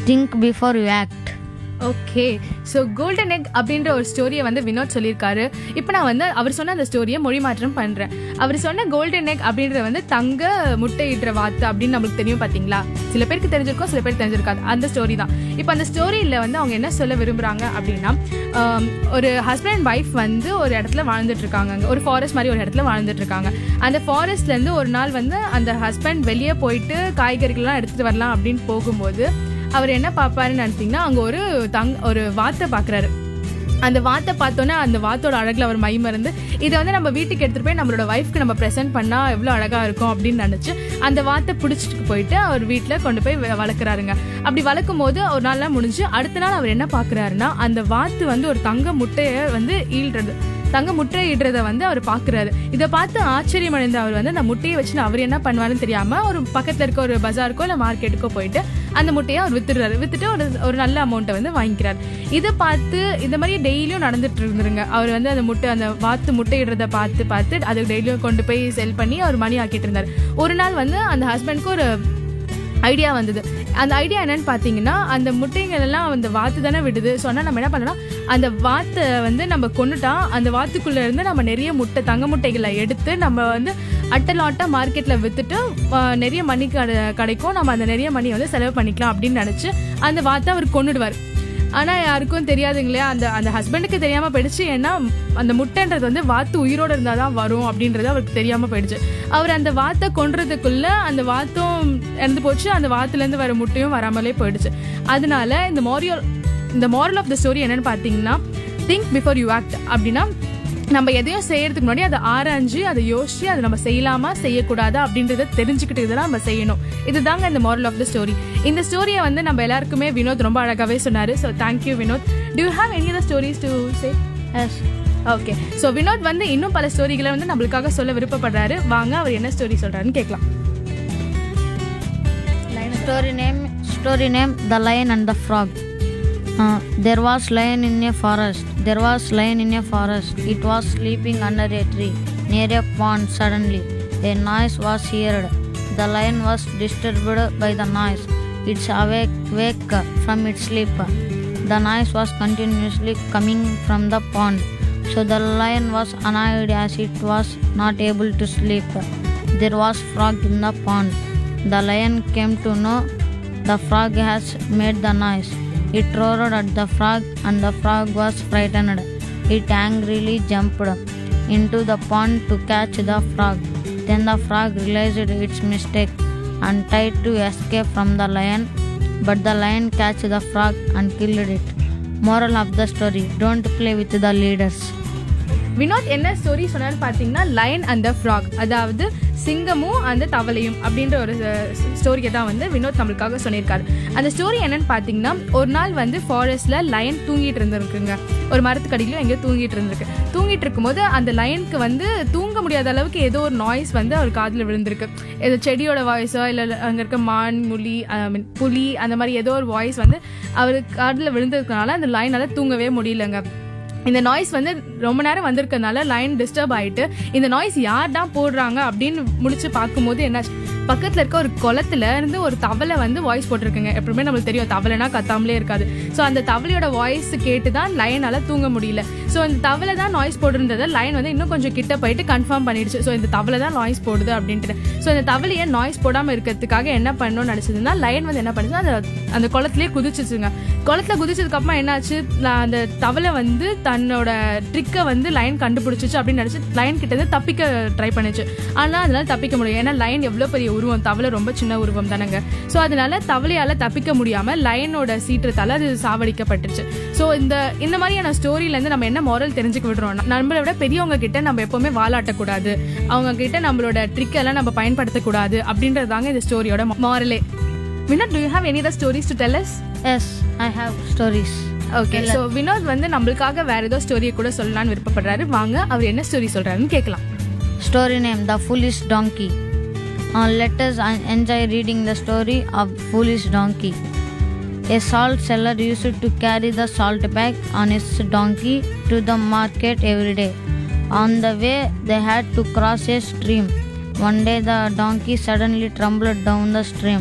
Think before you act. Okay so golden egg அப்படின்ற ஒரு ஸ்டோரியை வந்து வினோத் சொல்லியிருக்காரு இப்போ நான் வந்து அவர் சொன்ன அந்த ஸ்டோரியை மொழி மாற்றம் பண்ணுறேன் அவர் சொன்ன கோல்டன் எக் அப்படின்றது வந்து தங்க முட்டையிடுற வாத்து அப்படின்னு நம்மளுக்கு தெரியும் பார்த்தீங்களா சில பேருக்கு தெரிஞ்சிருக்கும் சில பேருக்கு தெரிஞ்சிருக்காது அந்த ஸ்டோரி தான் இப்போ அந்த ஸ்டோரியில் வந்து அவங்க என்ன சொல்ல விரும்புகிறாங்க அப்படின்னா ஆம், ஒரு ஹஸ்பண்ட் அண்ட் ஒய்ஃப் வந்து ஒரு இடத்துல வாழ்ந்துட்டு இருக்காங்க அங்க. ஒரு ஃபாரஸ்ட் மாதிரி ஒரு இடத்துல வாழ்ந்துட்டு இருக்காங்க அந்த ஃபாரஸ்ட்லேருந்து ஒரு நாள் வந்து அந்த ஹஸ்பண்ட் வெளியே போயிட்டு காய்கறிகள்லாம் எடுத்துகிட்டு வரலாம் அப்படின்னு போகும்போது அவர் என்ன பார்ப்பாருன்னு நினைச்சீங்கன்னா அங்கே ஒரு தங் ஒரு வாத்தை பார்க்குறாரு அந்த வாத்தை பார்த்தோன்னே அந்த வாத்தோட அழகில் அவர் மை மறந்து இதை வந்து நம்ம வீட்டுக்கு எடுத்துகிட்டு போய் நம்மளோட ஒய்ஃப்க்கு நம்ம ப்ரெசென்ட் பண்ணால் எவ்வளோ அழகாக இருக்கும் அப்படின்னு நினச்சி அந்த வாத்தை பிடிச்சிட்டு போயிட்டு அவர் வீட்டில் கொண்டு போய் வ- வளர்க்குறாருங்க அப்படி வளர்க்கும் போது ஒரு நாள்லாம் முடிஞ்சு அடுத்த நாள் அவர் என்ன பார்க்குறாருன்னா அந்த வாத்து வந்து ஒரு தங்க முட்டையை வந்து ஈல்றது தங்க முட்டை இடுறத வந்து அவர் பார்க்குறாரு இதை பார்த்து ஆச்சரியம் அடைந்த அவர் வந்து அந்த முட்டையை வச்சு அவர் என்ன பண்ணுவாருன்னு தெரியாமல் ஒரு பக்கத்தில் இருக்க ஒரு பஜாருக்கோ இல்லை மார்க்கெட்டுக்கோ போயிட்டு அந்த முட்டையை அவர் வித்துடுறாரு வித்துட்டு ஒரு ஒரு நல்ல அமௌண்ட்டை வந்து வாங்கிக்கிறார் இதை பார்த்து இந்த மாதிரி டெய்லியும் நடந்துட்டு இருந்துருங்க அவர் வந்து அந்த முட்டை அந்த வாத்து முட்டையிடுறத பார்த்து பார்த்து அது டெய்லியும் கொண்டு போய் செல் பண்ணி அவர் மணி ஆக்கிட்டு இருந்தார் ஒரு நாள் வந்து அந்த ஹஸ்பண்ட்க்கு ஒரு ஐடியா வந்தது அந்த ஐடியா என்னன்னு பார்த்தீங்கன்னா அந்த முட்டைகள் எல்லாம் அந்த வாத்து தானே விடுது ஸோ ஆனால் நம்ம என்ன பண்ணலாம் அந்த வாத்தை வந்து நம்ம கொண்டுட்டா அந்த வாத்துக்குள்ள இருந்து நம்ம நிறைய முட்டை தங்க முட்டைகளை எடுத்து நம்ம வந்து அட்டலாட்டா மார்க்கெட்டில் வித்துட்டு ஆஹ், நிறைய மணி கடை கிடைக்கும் நம்ம அந்த நிறைய மணியை வந்து செலவு பண்ணிக்கலாம் அப்படின்னு நினச்சி அந்த வாத்தை அவர் கொண்டுடுவார் ஆனால் யாருக்கும் தெரியாதுங்களே அந்த அந்த ஹஸ்பண்டுக்கு தெரியாமல் போயிடுச்சு ஏன்னா அந்த முட்டைன்றது வந்து வாத்து உயிரோடு இருந்தால் தான் வரும் அப்படின்றது அவருக்கு தெரியாமல் போயிடுச்சு அவர் அந்த வாத்தை கொன்றதுக்குள்ள அந்த வாத்தும் இறந்து போச்சு அந்த வாத்துலேருந்து வர முட்டையும் வராமலே போயிடுச்சு அதனால இந்த மாரியல் இந்த மாரல் ஆஃப் த ஸ்டோரி என்னன்னு பார்த்தீங்கன்னா திங்க் பிஃபோர் யூ ஆக்ட் அப்படின்னா நம்ம எதையும் செய்யறதுக்கு முன்னாடி அதை ஆராய்ஞ்சு அதை யோசிச்சு அதை நம்ம செய்யலாமா செய்யக்கூடாதா அப்படின்றத தெரிஞ்சுக்கிட்டு இதெல்லாம் நம்ம செய்யணும் இதுதாங்க இந்த மாரல் ஆஃப் த ஸ்டோரி இந்த ஸ்டோரியை வந்து நம்ம எல்லாருக்குமே வினோத் ரொம்ப அழகாவே சொன்னாரு so thank you Vinod do you have any other stories to say Yes. Okay so Vinod வந்து இன்னும் பல ஸ்டோரிகளை வந்து நம்மளுக்காக சொல்ல விருப்பப்படுறாரு வாங்க அவர் என்ன ஸ்டோரி சொல்றாருன்னு கேட்கலாம் Story name Story name The Lion and the Frog. Uh, there was lion in a forest. There was lion in a forest. It was sleeping under a tree near a pond. Suddenly, a noise was heard. The lion was disturbed by the noise. It's awake, wake from its sleep. The noise was continuously coming from the pond. So the lion was annoyed as it was not able to sleep. There was frog in the pond. The lion came to know the frog has made the noise. It roared at the frog and the frog was frightened. It angrily jumped into the pond to catch the frog. Then the frog realized its mistake and tried to escape from the lion, but the lion catch the frog and killed it. Moral of the story Don't play with the leaders. Vinod என்ன story சொன்னாரு பார்த்தீங்கன்னா line and the frock அதாவது சிங்கமும் அந்த தவளையும் அப்படின்ற ஒரு ஸ்டோரியை தான் வந்து வினோத் நம்மளுக்காக சொல்லியிருக்காரு அந்த ஸ்டோரி என்னன்னு பார்த்தீங்கன்னா ஒரு நாள் வந்து ஃபாரஸ்ட்ல லயன் தூங்கிட்டு இருந்திருக்குங்க ஒரு மரத்துக்கடியிலும் எங்கேயோ தூங்கிட்டு இருந்திருக்கு தூங்கிட்டு இருக்கும்போது அந்த லயனுக்கு வந்து தூங்க முடியாத அளவுக்கு ஏதோ ஒரு நாய்ஸ் வந்து அவர் காதில் விழுந்திருக்கு ஏதோ செடியோட வாய்ஸோ இல்லை அங்கே இருக்க மான் முலி I mean, புலி அந்த மாதிரி ஏதோ ஒரு வாய்ஸ் வந்து அவர் காதில் விழுந்ததுனால அந்த லைனால தூங்கவே முடியலங்க இந்த நாய்ஸ் வந்து ரொம்ப நேரம் வந்திருக்கனால லைன் டிஸ்டர்ப் ஆயிட்டு இந்த நாய்ஸ் யார் தான் போடுறாங்க அப்படின்னு முடிச்சு பார்க்கும்போது என்னாச்சு பக்கத்துல இருக்க ஒரு குளத்துல இருந்து ஒரு தவளை வந்து வாய்ஸ் போட்டிருக்குங்க எப்பவுமே நம்மளுக்கு தெரியும் தவளைனா கத்தாமலே இருக்காது ஸோ அந்த தவளையோட வாய்ஸ் கேட்டு தான் லைனால தூங்க முடியல ஸோ இந்த தவளை தான் நாய்ஸ் போடுறத லைன் வந்து இன்னும் கொஞ்சம் கிட்ட போயிட்டு கன்ஃபார்ம் பண்ணிடுச்சு ஸோ இந்த தவளை தான் நாய்ஸ் போடுது அப்படின்ட்டு ஸோ இந்த தவளையை நாய்ஸ் போடாமல் இருக்கிறதுக்காக என்ன பண்ணணும்னு நினச்சதுன்னா லைன் வந்து என்ன பண்ணுச்சு அந்த அந்த குளத்துலேயே குதிச்சிச்சுங்க குளத்துல குதிச்சதுக்கு அப்புறமா என்னாச்சு நான் அந்த தவளை வந்து தன்னோட ட்ரிக்கை வந்து லைன் கண்டுபிடிச்சிச்சு அப்படின்னு நினச்சி லைன் கிட்ட இருந்து தப்பிக்க ட்ரை பண்ணுச்சு ஆனால் அதனால தப்பிக்க முடியும் ஏன்னா லைன் எவ்வளோ பெரிய உருவம் தவளை ரொம்ப சின்ன உருவம் தானேங்க ஸோ அதனால தவளையால் தப்பிக்க முடியாமல் லைனோட சீற்றத்தால் அது சாவடிக்கப்பட்டுருச்சு ஸோ இந்த இந்த மாதிரியான ஸ்டோரியிலேருந்து நம்ம என்ன மாரல் தெரிஞ்சுக்க விடுறோம்னா நம்மளை விட பெரியவங்க கிட்ட நம்ம எப்பவுமே வாலாட்டக்கூடாது அவங்க கிட்ட நம்மளோட ட்ரிக் எல்லாம் நம்ம பயன்படுத்தக்கூடாது அப்படின்றது தாங்க இந்த ஸ்டோரியோட மாரலே Vinod do you have any other stories to tell us Yes, I have stories. Okay so Vinod வந்து நம்மளுக்காக வேற ஏதோ ஸ்டோரியை கூட சொல்லலாம்னு விருப்பப்படுறாரு வாங்க அவர் என்ன ஸ்டோரி சொல்றாருன்னு கேட்கலாம் Story name The Foolish Donkey. Uh, let us en- enjoy reading the story of Foolish Donkey. A salt seller used to carry the salt bag on his donkey to the market every day. On the way, they had to cross a stream. One day, the donkey suddenly tumbled down the stream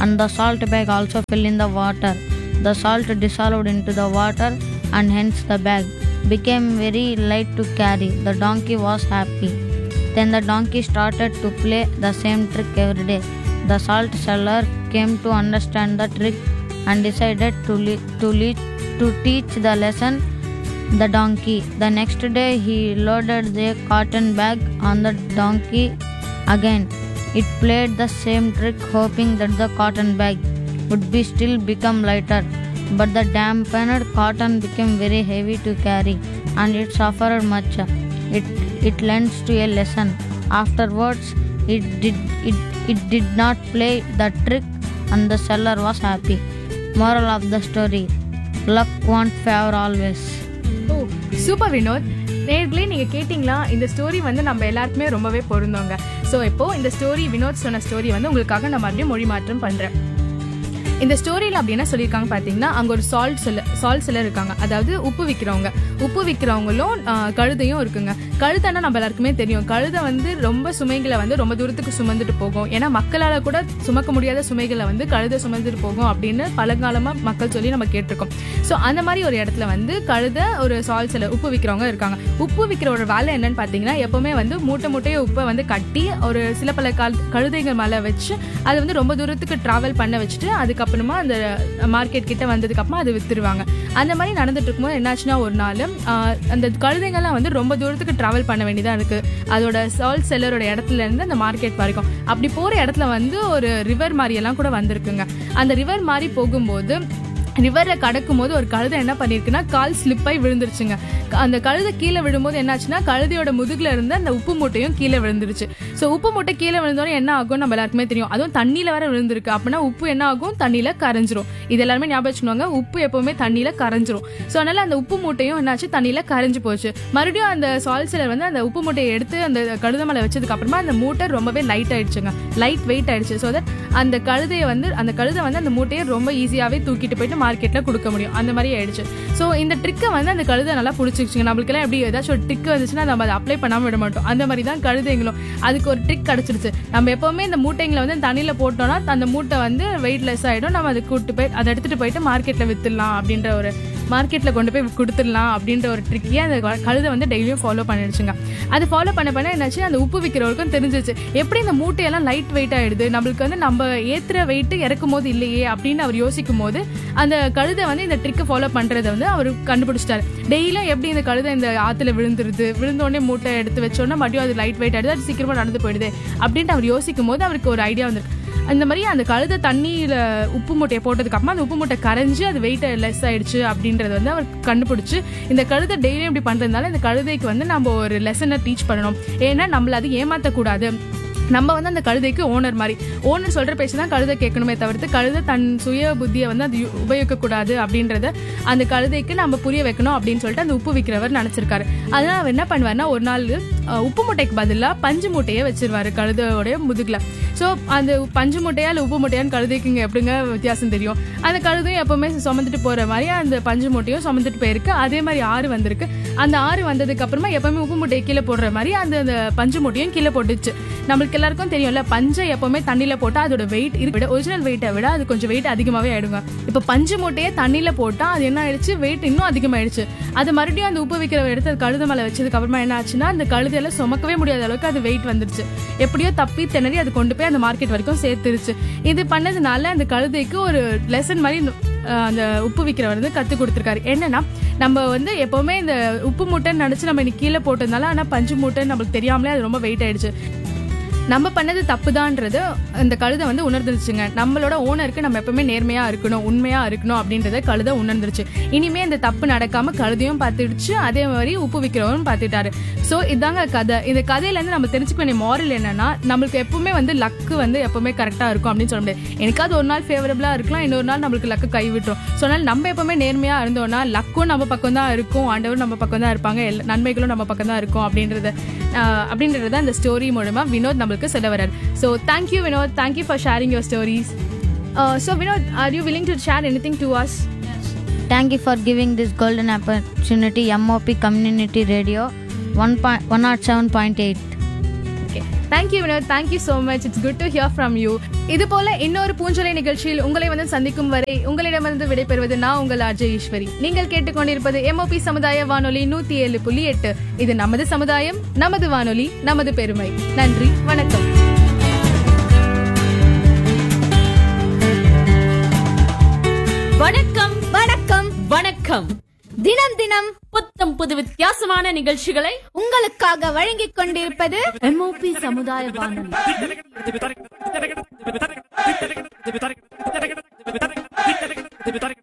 and the salt bag also fell in the water. The salt dissolved into the water, and hence the bag became very light to carry. The donkey was happy. Then the donkey started to play the same trick every day. The salt seller came to understand the trick and decided to, le- to, le- to teach the lesson the donkey. The next day he loaded the cotton bag on the donkey again. It played the same trick, hoping that the cotton bag would be still become lighter. But the dampened cotton became very heavy to carry, and it suffered much. It it lends to a lesson. Afterwards, it did it, it did not play the trick, and the seller was happy. Moral of the story: Luck won't favor always. ஓ super Vinod நேர்களே நீங்க கேட்டிங்களா இந்த story வந்து நம்ம எல்லாருக்குமே ரொம்பவே பொருந்தோங்க so இப்போ இந்த ஸ்டோரி வினோத் சொன்ன ஸ்டோரி வந்து உங்களுக்காக நான் மறுபடியும் மொழி மாற்றம் பண்றேன் இந்த ஸ்டோரியில் அப்படி என்ன சொல்லியிருக்காங்க பார்த்தீங்கன்னா அங்கே ஒரு சால்ட் செல்ல சால்ட் செல்லர் இருக்காங்க அதாவது உப்பு விற்கிறவங்க உப்பு விற்கிறவங்களும் ஆஹ், கழுதையும் இருக்குங்க கழுதைன்னா நம்ம எல்லாருக்குமே தெரியும் கழுதை வந்து ரொம்ப சுமைகளை வந்து ரொம்ப தூரத்துக்கு சுமந்துட்டு போகும் ஏன்னா மக்களால் கூட சுமக்க முடியாத சுமைகளை வந்து கழுதை சுமந்துட்டு போகும் அப்படின்னு பழங்காலமாக மக்கள் சொல்லி நம்ம கேட்டிருக்கோம் ஸோ அந்த மாதிரி ஒரு இடத்துல வந்து கழுதை ஒரு சால்ட் செல்லர் உப்பு விற்கிறவங்க இருக்காங்க உப்பு விற்கிறோட வேலை என்னன்னு பார்த்தீங்கன்னா எப்பவுமே வந்து மூட்டை மூட்டையை உப்பை வந்து கட்டி ஒரு சில பல கல் கழுதைகள் மேலே வச்சு அதை வந்து ரொம்ப தூரத்துக்கு ட்ராவல் பண்ண வச்சுட்டு அதுக்கப்புறமா அந்த மார்க்கெட் கிட்ட வந்ததுக்கு அப்புறமா அது வித்துருவாங்க அந்த மாதிரி நடந்துட்டு இருக்கும்போது என்னாச்சுன்னா ஒரு நாள் ஆஹ், அந்த கழுதைங்கள்லாம் வந்து ரொம்ப தூரத்துக்கு ட்ராவல் பண்ண வேண்டியதாக இருக்கு அதோட சால்ட் செல்லரோட இடத்துல இருந்து அந்த மார்க்கெட் வரைக்கும் அப்படி போற இடத்துல வந்து ஒரு ரிவர் மாதிரி எல்லாம் கூட வந்திருக்குங்க அந்த ரிவர் மாதிரி போகும்போது ரிவரை கடக்கும் போது ஒரு கழுதை என்ன பண்ணிருக்குன்னா கால் ஸ்லிப்பாகி விழுந்துருச்சுங்க க- அந்த கழுதை கீழே விழும்போது என்னாச்சுன்னா கழுதையோட முதுகுல இருந்து அந்த உப்பு மூட்டையும் கீழே விழுந்துருச்சு ஸோ உப்பு மூட்டை கீழே விழுந்தோடனே என்ன ஆகும் நம்ம எல்லாருக்குமே தெரியும் அதுவும் தண்ணியில வர விழுந்திருக்கு அப்படின்னா உப்பு என்ன ஆகும் தண்ணியில கரைஞ்சிரும் இது எல்லாருமே ஞாபகம் வச்சுக்கோங்க உப்பு எப்பவுமே தண்ணியில கரைஞ்சிரும் ஸோ அதனால அந்த உப்பு மூட்டையும் என்னாச்சு தண்ணியில கரைஞ்சு போச்சு மறுபடியும் அந்த சால்ட் சிலர் வந்து அந்த உப்பு மூட்டையை எடுத்து அந்த கழுதை மேலே வச்சதுக்கு அப்புறமா அந்த மூட்டை ரொம்பவே லைட் ஆயிடுச்சுங்க லைட் வெயிட் ஆயிடுச்சு ஸோ தட் அந்த கழுதையை வந்து அந்த கழுதை வந்து அந்த மூட்டையை ரொம்ப ஈஸியாகவே தூக்கிட்டு போயிட்டு மார்க்கெட்டில் கொடுக்க முடியும் அந்த மாதிரி ஆயிடுச்சு ஸோ இந்த ட்ரிக்கை வந்து அந்த கழுதை நல்லா பிடிச்சிருச்சுங்க நம்மளுக்கெல்லாம் எப்படி ஏதாச்சும் ஒரு ட்ரிக் வந்துச்சுன்னா நம்ம அதை அப்ளை பண்ணாமல் விட மாட்டோம் அந்த மாதிரி தான் கழுதைங்களும் அதுக்கு ஒரு ட்ரிக் கிடச்சிருச்சு நம்ம எப்போவுமே இந்த மூட்டைங்களை வந்து தண்ணியில் போட்டோம்னா அந்த மூட்டை வந்து வெயிட்லெஸ் ஆகிடும் நம்ம அதை கூட்டு போய் அதை எடுத்துகிட்டு போயிட்டு மார்க்கெட்டில் வித்துடலாம் அப்படின்ற ஒரு மார்க்கெட்டில் கொண்டு போய் கொடுத்துடலாம் அப்படின்ற ஒரு ட்ரிக்கையே அந்த க- கழுதை வந்து டெய்லியும் ஃபாலோ பண்ணிடுச்சுங்க அது ஃபாலோ பண்ண பண்ண என்னாச்சு அந்த உப்பு விற்கிறவருக்கும் தெரிஞ்சிச்சு எப்படி இந்த மூட்டையெல்லாம் லைட் வெயிட் ஆயிடுது நம்மளுக்கு வந்து நம்ம ஏத்துற வெயிட் இறக்கும் போது இல்லையே அப்படின்னு அவர் யோசிக்கும் போது அந்த கழுதை வந்து இந்த ட்ரிக்கை ஃபாலோ பண்றதை வந்து அவர் கண்டுபிடிச்சிட்டாரு டெய்லியும் எப்படி இந்த கழுதை இந்த ஆத்துல விழுந்துருது விழுந்த உடனே மூட்டை எடுத்து வச்சோன்னா மறுபடியும் அது லைட் வெயிட் ஆயிடுது அது சீக்கிரமா நடந்து போயிடுது அப்படின்ட்டு அவர் யோசிக்கும் போது அவருக்கு ஒரு ஐடியா வந்திருக்கு அந்த மாதிரி அந்த கழுதை தண்ணியில உப்பு மூட்டையை போட்டதுக்கு அப்புறமா அந்த உப்பு மூட்டை கரைஞ்சு அது வெயிட் லெஸ் ஆயிடுச்சு அப்படின்றத வந்து அவர் கண்டுபிடிச்சு இந்த கழுதை டெய்லியும் இப்படி பண்றதுனால இந்த கழுதைக்கு வந்து நம்ம ஒரு லெசனை டீச் பண்ணணும் ஏன்னா நம்மள அது ஏமாத்தக்கூடாது நம்ம வந்து அந்த கழுதைக்கு ஓனர் மாதிரி ஓனர் சொல்ற பேச்சு தான் கழுதை கேட்கணுமே தவிர்த்து கழுதை தன் சுய புத்தியை வந்து அது உபயோகிக்க கூடாது அப்படின்றத அந்த கழுதைக்கு நம்ம புரிய வைக்கணும் அப்படின்னு சொல்லிட்டு அந்த உப்பு விற்கிறவர் நினைச்சிருக்காரு அதனால அவர் என்ன பண்ணுவாருன்னா ஒரு நாள் அஹ், உப்பு மூட்டைக்கு பதிலாக பஞ்சு மூட்டையை வச்சிருவாரு கழுதையோடைய முதுகுல ஸோ அந்த பஞ்சு மூட்டையா இல்லை உப்பு மூட்டையான்னு கழுதைக்கு இங்கே எப்படிங்க வித்தியாசம் தெரியும் அந்த கழுதையும் எப்பவுமே சுமந்துட்டு போற மாதிரி அந்த பஞ்சு மூட்டையும் சுமந்துட்டு போயிருக்கு அதே மாதிரி ஆறு வந்திருக்கு அந்த ஆறு வந்ததுக்கு அப்புறமா எப்பவுமே உப்பு மூட்டையை கீழே போடுற மாதிரி அந்த அந்த பஞ்சு மூட்டையும் கீழே போட்டுச்சு நம்மளுக்கு எல்லாருக்கும் தெரியும்ல பஞ்சை எப்பவுமே தண்ணியில போட்டா அதோட வெயிட் விட ஒரிஜினல் வெயிட்டை விட அது கொஞ்சம் வெயிட் அதிகமாவே ஆயிடுங்க இப்போ பஞ்சு மூட்டையை தண்ணியில போட்டா அது என்ன ஆயிடுச்சு வெயிட் இன்னும் அதிகமாயிடுச்சு அது மறுபடியும் அந்த உப்பு விற்கிற எடுத்து அது கழுத மேலே வச்சதுக்கு அப்புறமா என்ன ஆச்சுன்னா அந்த கழுதையில சுமக்கவே முடியாத அளவுக்கு அது வெயிட் வந்துருச்சு எப்படியோ தப்பி திணறி அது கொண்டு போய் அந்த மார்க்கெட் வரைக்கும் சேர்த்துருச்சு இது பண்ணதுனால அந்த கழுதைக்கு ஒரு லெசன் மாதிரி இந்த, அஹ், அந்த உப்பு விற்கிறவர் வந்து கற்றுக் கொடுத்துருக்காரு என்னன்னா நம்ம வந்து எப்பவுமே இந்த உப்பு மூட்டைன்னு நினச்சி நம்ம இன்னைக்கு கீழே போட்டதுனால ஆனால் பஞ்சு மூட்டைன்னு நம்மளுக்கு தெரியாமலே அது ரொம்ப வெயிட் ஆயிடுச்சு நம்ம பண்ணது தப்புதான்றது அந்த கழுதை வந்து உணர்ந்துருச்சுங்க நம்மளோட ஓனருக்கு நம்ம எப்பவுமே நேர்மையா இருக்கணும் உண்மையா இருக்கணும் அப்படின்றத கழுதை உணர்ந்துருச்சு இனிமே இந்த தப்பு நடக்காம கழுதையும் பார்த்துடுச்சு அதே மாதிரி உப்பு விற்கிறவரும் பார்த்துட்டாரு ஸோ இதாங்க கதை இந்த கதையில இருந்து நம்ம தெரிஞ்சுக்க வேண்டிய மாரல் என்னன்னா நம்மளுக்கு எப்பவுமே வந்து லக்கு வந்து எப்பவுமே கரெக்டா இருக்கும் அப்படின்னு சொல்ல முடியாது எனக்காவது ஒரு நாள் ஃபேவரபிளா இருக்கலாம் இன்னொரு நாள் நம்மளுக்கு லக்கு கைவிட்டுரும் ஸோ அதனால நம்ம எப்பவுமே நேர்மையா இருந்தோம்னா லக்கும் நம்ம பக்கம் தான் இருக்கும் ஆண்டவரும் நம்ம பக்கம் தான் இருப்பாங்க எல்லா நன்மைகளும் நம்ம பக்கம் தான் இருக்கும் அப்படின்றத ஆஹ் அப்படின்றத இந்த ஸ்டோரி மூலமா வினோத் நம்மளுக்கு சொல்ல வரார் so thank you Vinod thank you for sharing your stories so Vinod are you willing to share anything to us Thank you for giving this golden opportunity, MOP Community Radio 107.8. Okay thank you Vinod thank you so much it's good to hear from you இது போல இன்னொரு பூஞ்சொலை நிகழ்ச்சியில் உங்களை வந்து சந்திக்கும் வரை உங்களிடமிருந்து விடைபெறுவது நான் உங்கள் அஜய் ஈஸ்வரி நீங்கள் கேட்டுக்கொண்டிருப்பது எம்ஓபி சமுதாய வானொலி நூத்தி ஏழு புள்ளி எட்டு இது நமது சமுதாயம் நமது வானொலி நமது பெருமை நன்றி வணக்கம் வணக்கம் வணக்கம் வணக்கம் தினம் தினம் புத்தம் புது வித்தியாசமான நிகழ்ச்சிகளை உங்களுக்காக வழங்கிக் கொண்டிருப்பது எம்ஓபி சமுதாய வானொலி Vitalik, Vitalik, Vitalik, Vitalik, Vitalik, Vitalik, Vitalik, Vitalik, Vitalik, Vitalik,